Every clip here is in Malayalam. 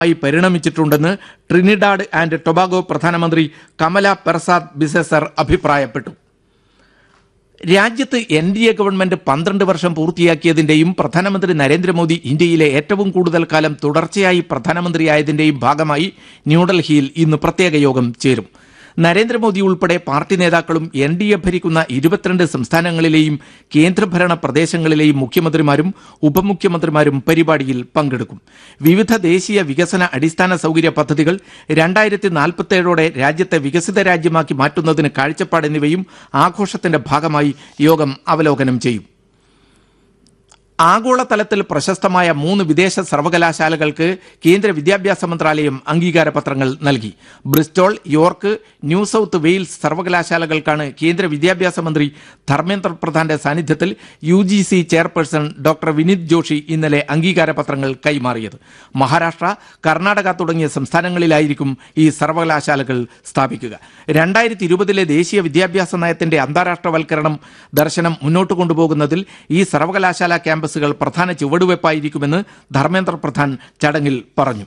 ആയി പരിണമിച്ചിട്ടുണ്ടെന്ന് ട്രിനിഡാഡ് ആൻഡ് ടൊബാഗോ പ്രധാനമന്ത്രി കമല പെർസാദ് ബിസെസർ അഭിപ്രായപ്പെട്ടു രാജ്യത്ത് എൻ ഡി എ ഗവൺമെന്റ് പന്ത്രണ്ട് വർഷം പൂർത്തിയാക്കിയതിന്റെയും പ്രധാനമന്ത്രി നരേന്ദ്രമോദി ഇന്ത്യയിലെ ഏറ്റവും കൂടുതൽ കാലം തുടർച്ചയായി പ്രധാനമന്ത്രിയായതിന്റെയും ഭാഗമായി ന്യൂഡൽഹിയിൽ ഇന്ന് പ്രത്യേക യോഗം ചേരും നരേന്ദ്രമോദി ഉൾപ്പെടെ പാർട്ടി നേതാക്കളും എൻ ഡി എ ഭരിക്കുന്ന ഇരുപത്തിരണ്ട് സംസ്ഥാനങ്ങളിലെയും കേന്ദ്രഭരണ പ്രദേശങ്ങളിലെയും മുഖ്യമന്ത്രിമാരും ഉപമുഖ്യമന്ത്രിമാരും പരിപാടിയിൽ പങ്കെടുക്കും വിവിധ ദേശീയ വികസന അടിസ്ഥാന സൗകര്യ പദ്ധതികൾ രണ്ടായിരത്തി നാൽപ്പത്തേഴോടെ രാജ്യത്തെ വികസിത രാജ്യമാക്കി മാറ്റുന്നതിന് കാഴ്ചപ്പാട് എന്നിവയും ആഘോഷത്തിന്റെ ഭാഗമായി യോഗം അവലോകനം ചെയ്യും ആഗോളതലത്തിൽ പ്രശസ്തമായ മൂന്ന് വിദേശ സർവകലാശാലകൾക്ക് കേന്ദ്ര വിദ്യാഭ്യാസ മന്ത്രാലയം അംഗീകാര പത്രങ്ങൾ നൽകി Bristol York New South Wales സർവകലാശാലകൾക്കാണ് കേന്ദ്ര വിദ്യാഭ്യാസ മന്ത്രി ധർമ്മേന്ദ്ര പ്രധാന്റെ സാന്നിധ്യത്തിൽ U G C chairperson doctor Vineet Joshi ഇന്നലെ അംഗീകാര പത്രങ്ങൾ കൈമാറിയത് മഹാരാഷ്ട്ര കർണാടക തുടങ്ങിയ സംസ്ഥാനങ്ങളിലായിരിക്കും ഈ സർവകലാശാലകൾ സ്ഥാപിക്കുക രണ്ടായിരത്തി ഇരുപതിലെ ദേശീയ വിദ്യാഭ്യാസ നയത്തിന്റെ അന്താരാഷ്ട്രവൽക്കരണം ദർശനം മുന്നോട്ട് കൊണ്ടുപോകുന്നതിൽ ഈ സർവകലാശാല ക്യാമ്പസുകൾ പ്രധാന ചുവടുവയ്പായിരിക്കുമെന്ന് ധർമ്മേന്ദ്ര പ്രധാൻ ചടങ്ങിൽ പറഞ്ഞു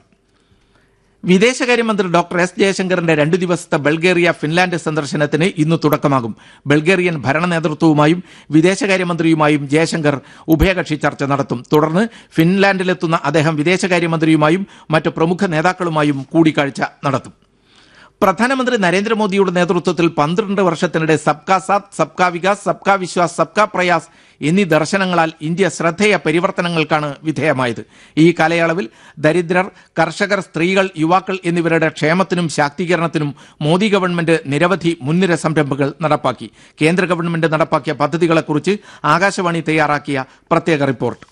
വിദേശകാര്യമന്ത്രി ഡോക്ടർ എസ് ജയശങ്കറിന്റെ രണ്ടു ദിവസത്തെ ബൾഗേറിയ ഫിൻലാൻഡ് സന്ദർശനത്തിന് ഇന്ന് തുടക്കമാകും ബൾഗേറിയൻ ഭരണ നേതൃത്വവുമായും വിദേശകാര്യമന്ത്രിയുമായും ജയശങ്കർ ഉഭയകക്ഷി ചർച്ച നടത്തും തുടർന്ന് ഫിൻലാൻഡിലെത്തുന്ന അദ്ദേഹം വിദേശകാര്യമന്ത്രിയുമായും മറ്റ് പ്രമുഖ നേതാക്കളുമായും കൂടിക്കാഴ്ച നടത്തും പ്രധാനമന്ത്രി നരേന്ദ്രമോദിയുടെ നേതൃത്വത്തിൽ പന്ത്രണ്ട് വർഷത്തിനിടെ സബ്കാ സാത്ത് സബ്കാ വികാസ് സബ്കാ വിശ്വാസ് സബ്കാ പ്രയാസ് എന്നീ ദർശനങ്ങളാൽ ഇന്ത്യ ശ്രദ്ധേയ പരിവർത്തനങ്ങൾക്കാണ് വിധേയമായത് ഈ കാലയളവിൽ ദരിദ്രർ കർഷകർ സ്ത്രീകൾ യുവാക്കൾ എന്നിവരുടെ ക്ഷേമത്തിനും ശാക്തീകരണത്തിനും മോദി ഗവൺമെന്റ് നിരവധി മുൻനിര സംരംഭങ്ങൾ നടപ്പാക്കി കേന്ദ്ര ഗവൺമെന്റ് നടപ്പാക്കിയ പദ്ധതികളെക്കുറിച്ച് ആകാശവാണി തയ്യാറാക്കിയ പ്രത്യേക റിപ്പോർട്ട്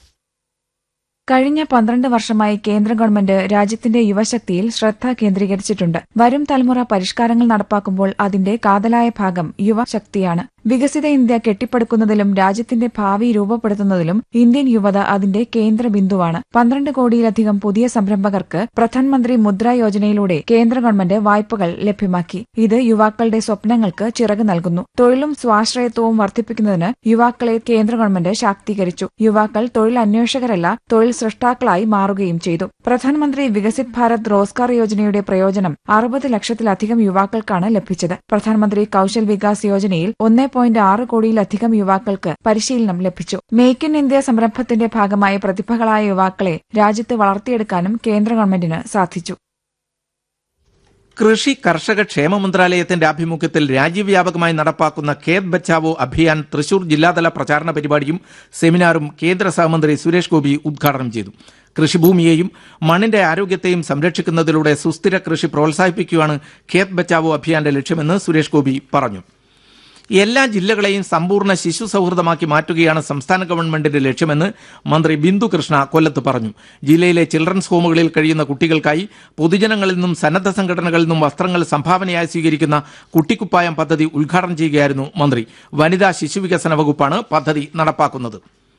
കഴിഞ്ഞ പന്ത്രണ്ട് വർഷമായി കേന്ദ്ര ഗവൺമെന്റ് രാജ്യത്തിന്റെ യുവശക്തിയിൽ ശ്രദ്ധ കേന്ദ്രീകരിച്ചിട്ടുണ്ട് വരും തലമുറ പരിഷ്കാരങ്ങൾ നടപ്പാക്കുമ്പോൾ അതിന്റെ കാതലായ ഭാഗം യുവശക്തിയാണ് വികസിത ഇന്ത്യ കെട്ടിപ്പടുക്കുന്നതിലും രാജ്യത്തിന്റെ ഭാവി രൂപപ്പെടുത്തുന്നതിലും ഇന്ത്യൻ യുവത അതിന്റെ കേന്ദ്ര ബിന്ദുവാണ് പന്ത്രണ്ട് കോടിയിലധികം പുതിയ സംരംഭകർക്ക് പ്രധാനമന്ത്രി മുദ്ര യോജനയിലൂടെ കേന്ദ്ര ഗവൺമെന്റ് വായ്പകൾ ലഭ്യമാക്കി ഇത് യുവാക്കളുടെ സ്വപ്നങ്ങൾക്ക് ചിറക് നൽകുന്നു തൊഴിലും സ്വാശ്രയത്വവും വർദ്ധിപ്പിക്കുന്നതിന് യുവാക്കളെ കേന്ദ്ര ഗവൺമെന്റ് ശാക്തീകരിച്ചു യുവാക്കൾ തൊഴിൽ അന്വേഷകരല്ല തൊഴിൽ സൃഷ്ടാക്കളായി മാറുകയും ചെയ്തു പ്രധാനമന്ത്രി വികസിത് ഭാരത് റോസ്ഗാർ യോജനയുടെ പ്രയോജനം അറുപത് ലക്ഷത്തിലധികം യുവാക്കൾക്കാണ് ലഭിച്ചത് പ്രധാനമന്ത്രി കൌശൽ വികാസ് യോജനയിൽ ഒന്നേ പോയിന്റ് ആറ് കോടിയിലധികം യുവാക്കൾക്ക് പരിശീലനം ലഭിച്ചു മേക്ക് ഇൻ ഇന്ത്യ സംരംഭത്തിന്റെ ഭാഗമായ പ്രതിഭകളായ യുവാക്കളെ രാജ്യത്ത് വളർത്തിയെടുക്കാനും കേന്ദ്ര ഗവൺമെന്റിന് സാധിച്ചു കൃഷി കർഷക ക്ഷേമ മന്ത്രാലയത്തിന്റെ ആഭിമുഖ്യത്തിൽ രാജ്യവ്യാപകമായി നടപ്പാക്കുന്ന ഖേത് ബച്ചാവോ അഭിയാൻ തൃശൂർ ജില്ലാതല പ്രചാരണ പരിപാടിയും സെമിനാറും കേന്ദ്ര സഹമന്ത്രി സുരേഷ് ഗോപി ഉദ്ഘാടനം ചെയ്തു കൃഷിഭൂമിയെയും മണ്ണിന്റെ ആരോഗ്യത്തെയും സംരക്ഷിക്കുന്നതിലൂടെ സുസ്ഥിര കൃഷി പ്രോത്സാഹിപ്പിക്കുകയാണ് ഖേത് ബച്ചാവോ അഭിയാന്റെ ലക്ഷ്യമെന്ന് സുരേഷ് ഗോപി പറഞ്ഞു എല്ലാ ജില്ലകളെയും സമ്പൂർണ്ണ ശിശു സൗഹൃദമാക്കി മാറ്റുകയാണ് സംസ്ഥാന ഗവൺമെന്റിന്റെ ലക്ഷ്യമെന്ന് മന്ത്രി ബിന്ദു കൃഷ്ണ കൊല്ലത്ത് പറഞ്ഞു ജില്ലയിലെ ചിൽഡ്രൻസ് ഹോമുകളിൽ കഴിയുന്ന കുട്ടികൾക്കായി പൊതുജനങ്ങളിൽ നിന്നും സന്നദ്ധ സംഘടനകളിൽ നിന്നും വസ്ത്രങ്ങൾ സംഭാവനയായി സ്വീകരിക്കുന്ന കുട്ടിക്കുപ്പായം പദ്ധതി ഉദ്ഘാടനം ചെയ്യുകയായിരുന്നു മന്ത്രി വനിതാ ശിശുവികസന വകുപ്പാണ് പദ്ധതി നടപ്പാക്കുന്നത്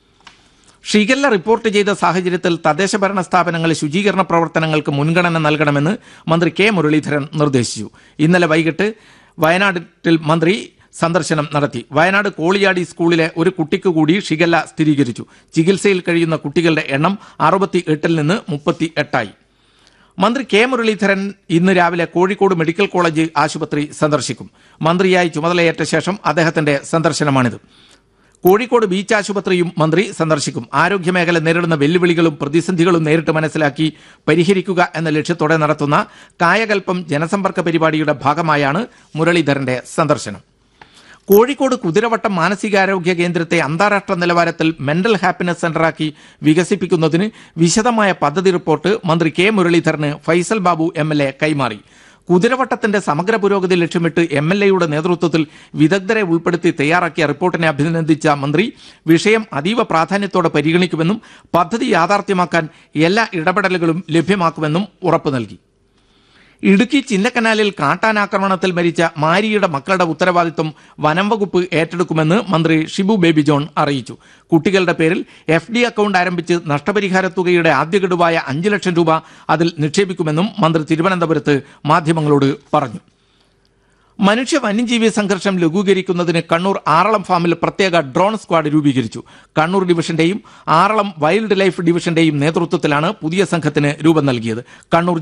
ഷിഗല്ല റിപ്പോർട്ട് ചെയ്ത സാഹചര്യത്തിൽ തദ്ദേശ ഭരണ സ്ഥാപനങ്ങൾ ശുചീകരണ പ്രവർത്തനങ്ങൾക്ക് മുൻഗണന നൽകണമെന്ന് മന്ത്രി കെ മുരളീധരൻ നിർദ്ദേശിച്ചു ഇന്നലെ വൈകിട്ട് വയനാട്ടിൽ മന്ത്രി സന്ദർശനം നടത്തി വയനാട് കോളിയാടി സ്കൂളിലെ ഒരു കുട്ടിക്ക് കൂടി ഷിഗല്ല സ്ഥിരീകരിച്ചു ചികിത്സയിൽ കഴിയുന്ന കുട്ടികളുടെ എണ്ണം അറുപത്തി എട്ടിൽ നിന്ന് മുപ്പത്തി എട്ടായി മന്ത്രി കെ മുരളീധരൻ ഇന്ന് രാവിലെ കോഴിക്കോട് മെഡിക്കൽ കോളേജ് ആശുപത്രി സന്ദർശിക്കും മന്ത്രിയായി ചുമതലയേറ്റ ശേഷം അദ്ദേഹത്തിന്റെ സന്ദർശനമാണിത് കോഴിക്കോട് ബീച്ച് ആശുപത്രിയും മന്ത്രി സന്ദർശിക്കും ആരോഗ്യമേഖല നേരിടുന്ന വെല്ലുവിളികളും പ്രതിസന്ധികളും നേരിട്ട് മനസ്സിലാക്കി പരിഹരിക്കുക എന്ന ലക്ഷ്യത്തോടെ നടത്തുന്ന കായകൽപ്പം ജനസമ്പർക്ക പരിപാടിയുടെ ഭാഗമായാണ് മുരളീധരന്റെ സന്ദർശനം കോഴിക്കോട് കുതിരവട്ടം മാനസികാരോഗ്യ കേന്ദ്രത്തെ അന്താരാഷ്ട്ര നിലവാരത്തിൽ മെന്റൽ ഹാപ്പിനെസ് സെന്ററാക്കി വികസിപ്പിക്കുന്നതിന് വിശദമായ പദ്ധതി റിപ്പോർട്ട് മന്ത്രി കെ മുരളീധരന് Faisal Babu M L A കൈമാറി കുതിരവട്ടത്തിന്റെ സമഗ്ര പുരോഗതി ലക്ഷ്യമിട്ട് എം എൽ എയുടെ നേതൃത്വത്തിൽ വിദഗ്ധരെ ഉൾപ്പെടുത്തി തയ്യാറാക്കിയ റിപ്പോർട്ടിനെ അഭിനന്ദിച്ച മന്ത്രി വിഷയം അതീവ പ്രാധാന്യത്തോടെ പരിഗണിക്കുമെന്നും പദ്ധതി യാഥാർത്ഥ്യമാക്കാൻ എല്ലാ ഇടപെടലുകളും ലഭ്യമാക്കുമെന്നും ഉറപ്പു നൽകി ഇടുക്കി ചിന്നക്കനാലിൽ കാട്ടാനാക്രമണത്തിൽ മരിച്ച മാരിയുടെ മക്കളുടെ ഉത്തരവാദിത്വം വനം വകുപ്പ് ഏറ്റെടുക്കുമെന്ന് മന്ത്രി ഷിബു ബേബി ജോൺ അറിയിച്ചു കുട്ടികളുടെ പേരിൽ എഫ് ഡി അക്കൗണ്ട് ആരംഭിച്ച് നഷ്ടപരിഹാര തുകയുടെ ആദ്യ ഗഡുവായ അഞ്ച് ലക്ഷം രൂപ അതിൽ നിക്ഷേപിക്കുമെന്നും മന്ത്രി തിരുവനന്തപുരത്ത് മാധ്യമങ്ങളോട് പറഞ്ഞു മനുഷ്യ വന്യജീവി സംഘർഷം ലഘൂകരിക്കുന്നതിന് കണ്ണൂർ ആറളം ഫാമിൽ പ്രത്യേക ഡ്രോൺ സ്ക്വാഡ് രൂപീകരിച്ചു കണ്ണൂർ ഡിവിഷന്റെയും ആറളം വൈൽഡ് ലൈഫ് ഡിവിഷന്റെയും നേതൃത്വത്തിലാണ് പുതിയ സംഘത്തിന് രൂപം നൽകിയത് കണ്ണൂർ